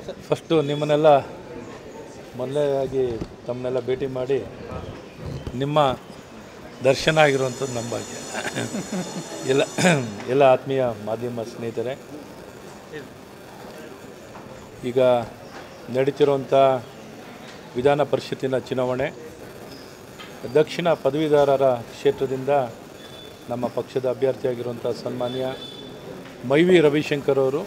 First ನಿಮ್ಮನ್ನೆಲ್ಲ ಮೊದಲನೇದಾಗಿ ತಮ್ಮನ್ನೆಲ್ಲ ಭೇಟಿ ಮಾಡಿ ನಿಮ್ಮ ದರ್ಶನ ಆಗಿರುವಂಥದ್ದು ನಮ್ಮ ಭಾಗ್ಯ ಎಲ್ಲ ಎಲ್ಲ ಆತ್ಮೀಯ ಮಾಧ್ಯಮ ಸ್ನೇಹಿತರೆ ಈಗ ನಡೀತಿರುವಂಥ ವಿಧಾನ ಪರಿಷತ್ತಿನ ಚುನಾವಣೆ ದಕ್ಷಿಣ ಪದವೀಧರರ ಕ್ಷೇತ್ರದಿಂದ ನಮ್ಮ ಪಕ್ಷದ ಅಭ್ಯರ್ಥಿಯಾಗಿರುವಂಥ ಸನ್ಮಾನ್ಯ ಮೈವಿ ರವಿಶಂಕರ್ ಅವರು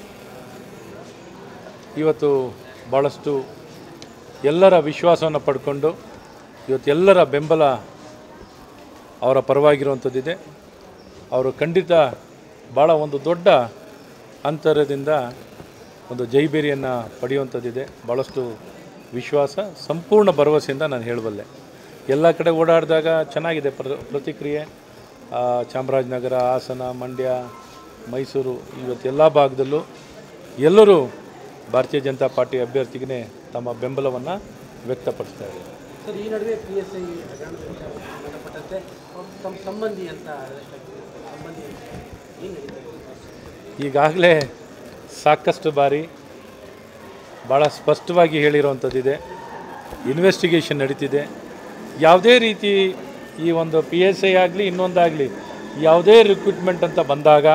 ಇವತ್ತು ಭಾಳಷ್ಟು ಎಲ್ಲರ ವಿಶ್ವಾಸವನ್ನು ಪಡ್ಕೊಂಡು ಇವತ್ತು ಎಲ್ಲರ ಬೆಂಬಲ ಅವರ ಪರವಾಗಿರುವಂಥದ್ದಿದೆ ಅವರು ಖಂಡಿತ ಭಾಳ ಒಂದು ದೊಡ್ಡ ಅಂತರದಿಂದ ಒಂದು ಜೈಬೇರಿಯನ್ನು ಪಡೆಯುವಂಥದ್ದಿದೆ ಭಾಳಷ್ಟು ವಿಶ್ವಾಸ ಸಂಪೂರ್ಣ ಭರವಸೆಯಿಂದ ನಾನು ಹೇಳಬಲ್ಲೆ ಎಲ್ಲ ಕಡೆ ಓಡಾಡಿದಾಗ ಚೆನ್ನಾಗಿದೆ ಪ್ರ ಪ್ರತಿಕ್ರಿಯೆ ಆ, ಚಾಮರಾಜನಗರ ಹಾಸನ ಮಂಡ್ಯ ಮೈಸೂರು ಇವತ್ತೆಲ್ಲ ಭಾಗದಲ್ಲೂ ಎಲ್ಲರೂ ಭಾರತೀಯ ಜನತಾ ಪಾರ್ಟಿ ಅಭ್ಯರ್ಥಿಗೆ ತಮ್ಮ ಬೆಂಬಲವನ್ನು ವ್ಯಕ್ತಪಡಿಸ್ತಾ ಇದ್ದಾರೆ ಸರ್ ಈ ನಡುವೆ ಪಿ ಎಸ್ ಐ ಹಗರಣದ ವಿಚಾರಕ್ಕೆ ಸಂಬಂಧಪಟ್ಟಂತೆ ಅವ್ರು ತಮ್ಮ ಸಂಬಂಧಿ ಅಂತ arrest ಆಗ್ತಿದ್ದಾರೆ. ಸಂಬಂಧಿ ಏನು ನಡೀತಾ ಇದೆ ಈಗಾಗಲೇ ಸಾಕಷ್ಟು ಬಾರಿ ಭಾಳ ಸ್ಪಷ್ಟವಾಗಿ ಹೇಳಿರುವಂಥದ್ದಿದೆ ಇನ್ವೆಸ್ಟಿಗೇಷನ್ ನಡೀತಿದೆ ಯಾವುದೇ ರೀತಿ ಈ ಒಂದು ಪಿ ಎಸ್ ಐ ಆಗಲಿ ಇನ್ನೊಂದಾಗಲಿ ಯಾವುದೇ ರಿಕ್ರೂಟ್ಮೆಂಟ್ ಅಂತ ಬಂದಾಗ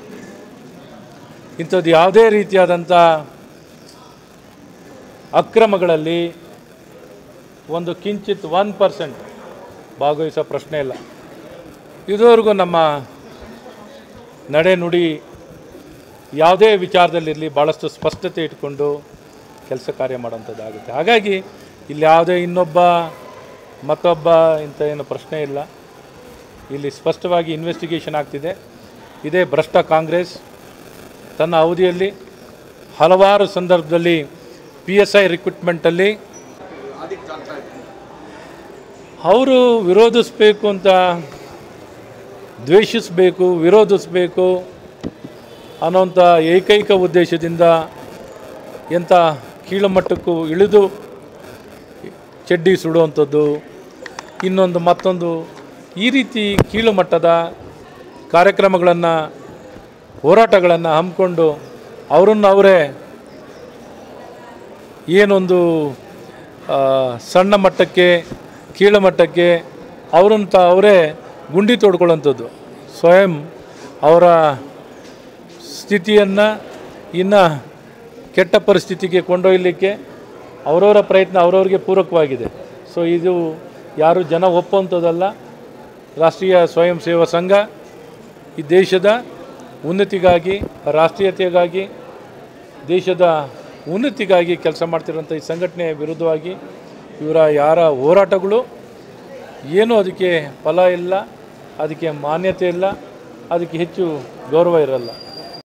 ಇಂಥದ್ದು ಯಾವುದೇ ರೀತಿಯಾದಂಥ ಅಕ್ರಮಗಳಲ್ಲಿ ಒಂದು ಕಿಂಚಿತ್ ಒನ್ ಪರ್ಸೆಂಟ್ ಭಾಗವಹಿಸೋ ಪ್ರಶ್ನೆ ಇಲ್ಲ ಇದುವರೆಗೂ ನಮ್ಮ ನಡೆ ನುಡಿ ಯಾವುದೇ ವಿಚಾರದಲ್ಲಿರಲಿ ಭಾಳಷ್ಟು ಸ್ಪಷ್ಟತೆ ಇಟ್ಕೊಂಡು ಕೆಲಸ ಕಾರ್ಯ ಮಾಡೋಂಥದ್ದಾಗುತ್ತೆ ಹಾಗಾಗಿ ಇಲ್ಲಿ ಯಾವುದೇ ಇನ್ನೊಬ್ಬ ಮತ್ತೊಬ್ಬ ಇಂಥ ಏನು ಪ್ರಶ್ನೆ ಇಲ್ಲ ಇಲ್ಲಿ ಸ್ಪಷ್ಟವಾಗಿ ಇನ್ವೆಸ್ಟಿಗೇಷನ್ ಆಗ್ತಿದೆ ಇದೇ ಭ್ರಷ್ಟ ಕಾಂಗ್ರೆಸ್ ತನ್ನ ಅವಧಿಯಲ್ಲಿ ಹಲವಾರು ಸಂದರ್ಭದಲ್ಲಿ ಪಿ ಎಸ್ ಐ ರಿಕ್ರೂಟ್ಮೆಂಟಲ್ಲಿ ಅವರು ವಿರೋಧಿಸಬೇಕು ಅಂತ ದ್ವೇಷಿಸಬೇಕು ವಿರೋಧಿಸಬೇಕು ಅನ್ನೋಂಥ ಏಕೈಕ ಉದ್ದೇಶದಿಂದ ಎಂಥ ಕೀಳುಮಟ್ಟಕ್ಕೂ ಇಳಿದು ಚಡ್ಡಿ ಸುಡುವಂಥದ್ದು ಇನ್ನೊಂದು ಮತ್ತೊಂದು ಈ ರೀತಿ ಕೀಳು ಮಟ್ಟದ ಕಾರ್ಯಕ್ರಮಗಳನ್ನು ಹೋರಾಟಗಳನ್ನು ಹಮ್ಮಿಕೊಂಡು ಅವರನ್ನು ಅವರೇ ಏನೊಂದು ಆ, ಸಣ್ಣ ಮಟ್ಟಕ್ಕೆ ಕೀಳು ಮಟ್ಟಕ್ಕೆ ಅವರನ್ನು ತ ಅವರೇ ಗುಂಡಿ ತೋಡ್ಕೊಳ್ಳೋಂಥದ್ದು ಸ್ವಯಂ ಅವರ ಸ್ಥಿತಿಯನ್ನು ಇನ್ನು ಕೆಟ್ಟ ಪರಿಸ್ಥಿತಿಗೆ ಕೊಂಡೊಯ್ಯಲಿಕ್ಕೆ ಅವರವರ ಪ್ರಯತ್ನ ಅವರವ್ರಿಗೆ ಪೂರಕವಾಗಿದೆ ಸೊ ಇದು ಯಾರು ಜನ ಒಪ್ಪುವಂಥದ್ದಲ್ಲ ರಾಷ್ಟ್ರೀಯ ಸ್ವಯಂ ಸೇವಾ ಸಂಘ ಈ ದೇಶದ ಉನ್ನತಿಗಾಗಿ ರಾಷ್ಟ್ರೀಯತೆಗಾಗಿ ದೇಶದ ಉನ್ನತಿಗಾಗಿ ಕೆಲಸ ಮಾಡ್ತಿರೋಂಥ ಈ ಸಂಘಟನೆಯ ವಿರುದ್ಧವಾಗಿ ಇವರ ಯಾರ ಹೋರಾಟಗಳು ಏನೂ ಅದಕ್ಕೆ ಫಲ ಇಲ್ಲ ಅದಕ್ಕೆ ಮಾನ್ಯತೆ ಇಲ್ಲ ಅದಕ್ಕೆ ಹೆಚ್ಚು ಗೌರವ ಇರಲ್ಲ